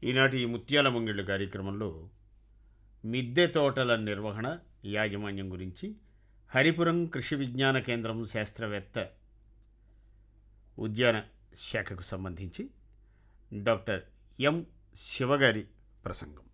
ఈనాటి ఈ ముత్యాల ముంగిళ్ళు కార్యక్రమంలో మిద్దె తోటల నిర్వహణ యాజమాన్యం గురించి హరిపురం కృషి విజ్ఞాన కేంద్రం శాస్త్రవేత్త ఉద్యాన శాఖకు సంబంధించి డాక్టర్ ఎం శివగారి ప్రసంగం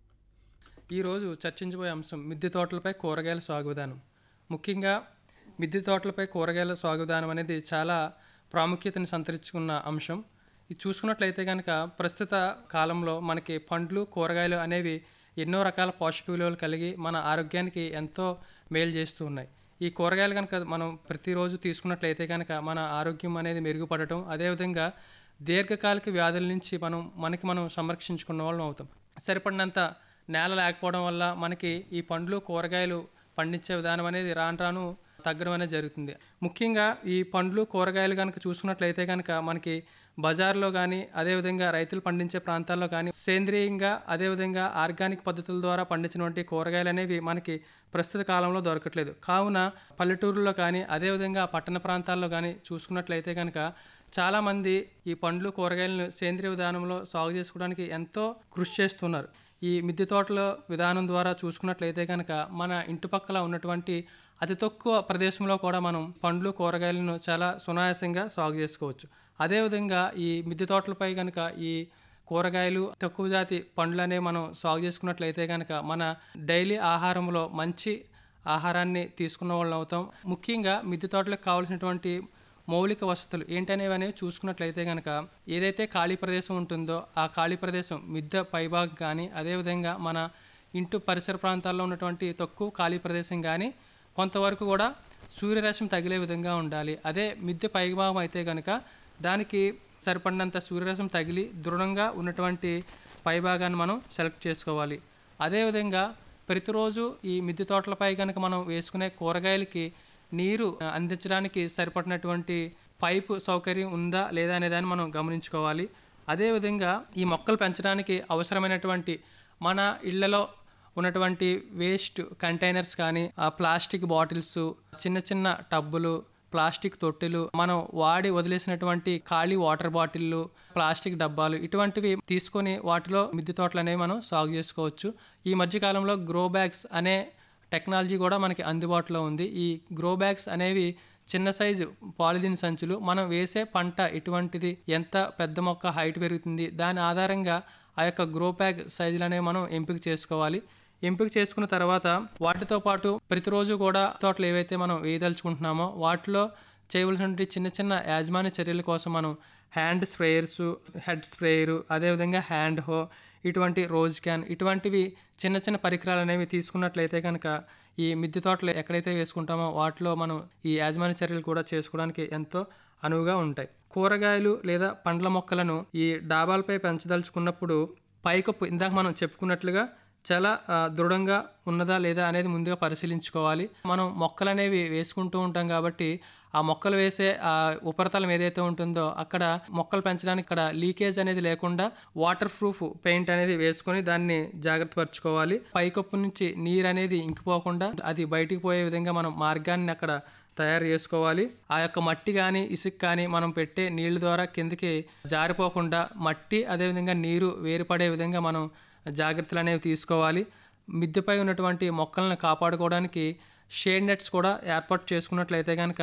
ఈరోజు చర్చించబోయే అంశం మిద్దె తోటలపై కూరగాయల సాగు విధానం ముఖ్యంగా మిద్దె తోటలపై కూరగాయల సాగు విధానం అనేది చాలా ప్రాముఖ్యతను సంతరించుకున్న అంశం ఇది చూసుకున్నట్లయితే కనుక ప్రస్తుత కాలంలో మనకి పండ్లు కూరగాయలు అనేవి ఎన్నో రకాల పోషక విలువలు కలిగి మన ఆరోగ్యానికి ఎంతో మేలు చేస్తూ ఉన్నాయి ఈ కూరగాయలు కనుక మనం ప్రతిరోజు తీసుకున్నట్లయితే కనుక మన ఆరోగ్యం అనేది మెరుగుపడటం అదేవిధంగా దీర్ఘకాలిక వ్యాధుల నుంచి మనం మనకి మనం సంరక్షించుకున్న వాళ్ళం అవుతాం సరిపడినంత నేల లేకపోవడం వల్ల మనకి ఈ పండ్లు కూరగాయలు పండించే విధానం అనేది రాను రాను తగ్గడం అనేది జరుగుతుంది ముఖ్యంగా ఈ పండ్లు కూరగాయలు కనుక చూసుకున్నట్లయితే కనుక మనకి బజార్లో కానీ అదేవిధంగా రైతులు పండించే ప్రాంతాల్లో కానీ సేంద్రియంగా అదేవిధంగా ఆర్గానిక్ పద్ధతుల ద్వారా పండించినటువంటి కూరగాయలు అనేవి మనకి ప్రస్తుత కాలంలో దొరకట్లేదు కావున పల్లెటూరులో కానీ అదేవిధంగా పట్టణ ప్రాంతాల్లో కానీ చూసుకున్నట్లయితే కనుక చాలామంది ఈ పండ్లు కూరగాయలను సేంద్రియ విధానంలో సాగు చేసుకోవడానికి ఎంతో కృషి చేస్తున్నారు ఈ మిద్దె తోటల విధానం ద్వారా చూసుకున్నట్లయితే కనుక మన ఇంటి పక్కల ఉన్నటువంటి అతి తక్కువ ప్రదేశంలో కూడా మనం పండ్లు కూరగాయలను చాలా సునాయాసంగా సాగు చేసుకోవచ్చు అదేవిధంగా ఈ మిద్దె తోటలపై కనుక ఈ కూరగాయలు తక్కువ జాతి పండ్లు అనేవి మనం సాగు చేసుకున్నట్లయితే కనుక మన డైలీ ఆహారంలో మంచి ఆహారాన్ని తీసుకున్న వాళ్ళం అవుతాం ముఖ్యంగా మిద్దె తోటలకు కావాల్సినటువంటి మౌలిక వసతులు ఏంటనేవి అనేవి చూసుకున్నట్లయితే కనుక ఏదైతే ఖాళీ ప్రదేశం ఉంటుందో ఆ ఖాళీ ప్రదేశం మిద్దె పైభాగం కానీ అదేవిధంగా మన ఇంటి పరిసర ప్రాంతాల్లో ఉన్నటువంటి తక్కువ ఖాళీ ప్రదేశం కానీ కొంతవరకు కూడా సూర్యరశ్మి తగిలే విధంగా ఉండాలి అదే మిద్దె పైభాగం అయితే కనుక దానికి సరిపడినంత సూర్యరశ్మి తగిలి దృఢంగా ఉన్నటువంటి పైభాగాన్ని మనం సెలెక్ట్ చేసుకోవాలి అదేవిధంగా ప్రతిరోజు ఈ మిద్దె తోటలపై కనుక మనం వేసుకునే కూరగాయలకి నీరు అందించడానికి సరిపడినటువంటి పైపు సౌకర్యం ఉందా లేదా అనేదాన్ని మనం గమనించుకోవాలి అదేవిధంగా ఈ మొక్కలు పెంచడానికి అవసరమైనటువంటి మన ఇళ్లలో ఉన్నటువంటి వేస్ట్ కంటైనర్స్ కానీ ఆ ప్లాస్టిక్ బాటిల్స్ చిన్న చిన్న టబ్బులు ప్లాస్టిక్ తొట్టెలు మనం వాడి వదిలేసినటువంటి ఖాళీ వాటర్ బాటిళ్ళు ప్లాస్టిక్ డబ్బాలు ఇటువంటివి తీసుకొని వాటిలో మిద్దె తోటలు అనేవి మనం సాగు చేసుకోవచ్చు ఈ మధ్యకాలంలో గ్రో బ్యాగ్స్ అనే టెక్నాలజీ కూడా మనకి అందుబాటులో ఉంది ఈ గ్రో బ్యాగ్స్ అనేవి చిన్న సైజు పాలిథిన్ సంచులు మనం వేసే పంట ఎటువంటిది ఎంత పెద్ద మొక్క హైట్ పెరుగుతుంది దాని ఆధారంగా ఆ యొక్క గ్రో బ్యాగ్ సైజులు అనేవి మనం ఎంపిక చేసుకోవాలి ఎంపిక చేసుకున్న తర్వాత వాటితో పాటు ప్రతిరోజు కూడా తోటలు ఏవైతే మనం వేయదలుచుకుంటున్నామో వాటిలో చేయవలసినటువంటి చిన్న చిన్న యాజమాన్య చర్యల కోసం మనం హ్యాండ్ స్ప్రేయర్స్ హెడ్ స్ప్రేయరు అదేవిధంగా హ్యాండ్ హో ఇటువంటి రోజ్ క్యాన్ ఇటువంటివి చిన్న చిన్న పరికరాలు అనేవి తీసుకున్నట్లయితే కనుక ఈ మిద్దె తోటలు ఎక్కడైతే వేసుకుంటామో వాటిలో మనం ఈ యాజమాన్య చర్యలు కూడా చేసుకోవడానికి ఎంతో అనువుగా ఉంటాయి కూరగాయలు లేదా పండ్ల మొక్కలను ఈ డాబాలపై పెంచదలుచుకున్నప్పుడు పైకప్పు ఇందాక మనం చెప్పుకున్నట్లుగా చాలా దృఢంగా ఉన్నదా లేదా అనేది ముందుగా పరిశీలించుకోవాలి మనం మొక్కలు అనేవి వేసుకుంటూ ఉంటాం కాబట్టి ఆ మొక్కలు వేసే ఆ ఉపరితలం ఏదైతే ఉంటుందో అక్కడ మొక్కలు పెంచడానికి ఇక్కడ లీకేజ్ అనేది లేకుండా వాటర్ ప్రూఫ్ పెయింట్ అనేది వేసుకొని దాన్ని జాగ్రత్త పరచుకోవాలి పైకప్పు నుంచి నీరు అనేది ఇంకిపోకుండా అది బయటికి పోయే విధంగా మనం మార్గాన్ని అక్కడ తయారు చేసుకోవాలి ఆ యొక్క మట్టి కానీ ఇసుక కానీ మనం పెట్టే నీళ్ళ ద్వారా కిందకి జారిపోకుండా మట్టి అదేవిధంగా నీరు వేరుపడే విధంగా మనం జాగ్రత్తలు అనేవి తీసుకోవాలి మిద్దెపై ఉన్నటువంటి మొక్కలను కాపాడుకోవడానికి షేడ్ నెట్స్ కూడా ఏర్పాటు చేసుకున్నట్లయితే కనుక